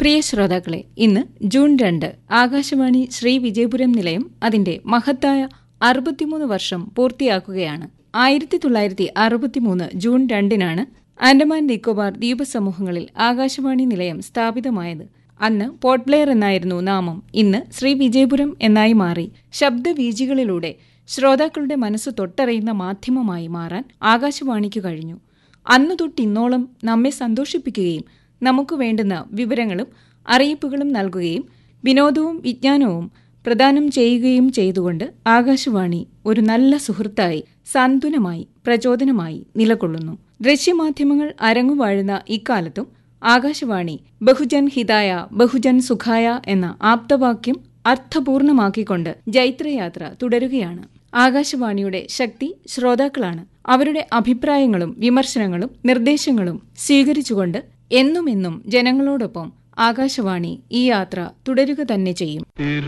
പ്രിയ ശ്രോതാക്കളെ ഇന്ന് ജൂൺ രണ്ട് ആകാശവാണി ശ്രീ വിജയപുരം നിലയം അതിന്റെ മഹത്തായ അറുപത്തിമൂന്ന് വർഷം പൂർത്തിയാക്കുകയാണ് ആയിരത്തി തൊള്ളായിരത്തി അറുപത്തിമൂന്ന് ജൂൺ രണ്ടിനാണ് ആൻഡമാൻ നിക്കോബാർ ദ്വീപസമൂഹങ്ങളിൽ ആകാശവാണി നിലയം സ്ഥാപിതമായത് അന്ന് പോർട്ട് ബ്ലെയർ എന്നായിരുന്നു നാമം ഇന്ന് ശ്രീ വിജയപുരം എന്നായി മാറി ശബ്ദവീജികളിലൂടെ ശ്രോതാക്കളുടെ മനസ്സ് തൊട്ടറിയുന്ന മാധ്യമമായി മാറാൻ ആകാശവാണിക്കു കഴിഞ്ഞു അന്നു തൊട്ടിന്നോളം നമ്മെ സന്തോഷിപ്പിക്കുകയും നമുക്ക് വേണ്ടുന്ന വിവരങ്ങളും അറിയിപ്പുകളും നൽകുകയും വിനോദവും വിജ്ഞാനവും പ്രദാനം ചെയ്യുകയും ചെയ്തുകൊണ്ട് ആകാശവാണി ഒരു നല്ല സുഹൃത്തായി സാന്ത്വനമായി പ്രചോദനമായി നിലകൊള്ളുന്നു ദൃശ്യമാധ്യമങ്ങൾ അരങ്ങുവാഴുന്ന ഇക്കാലത്തും ആകാശവാണി ബഹുജൻ ഹിതായ ബഹുജൻ സുഖായ എന്ന ആപ്തവാക്യം അർത്ഥപൂർണമാക്കിക്കൊണ്ട് ജൈത്രയാത്ര തുടരുകയാണ് ആകാശവാണിയുടെ ശക്തി ശ്രോതാക്കളാണ് അവരുടെ അഭിപ്രായങ്ങളും വിമർശനങ്ങളും നിർദ്ദേശങ്ങളും സ്വീകരിച്ചുകൊണ്ട് എന്നുമെന്നും ജനങ്ങളോടൊപ്പം ആകാശവാണി ഈ യാത്ര തുടരുക തന്നെ ചെയ്യും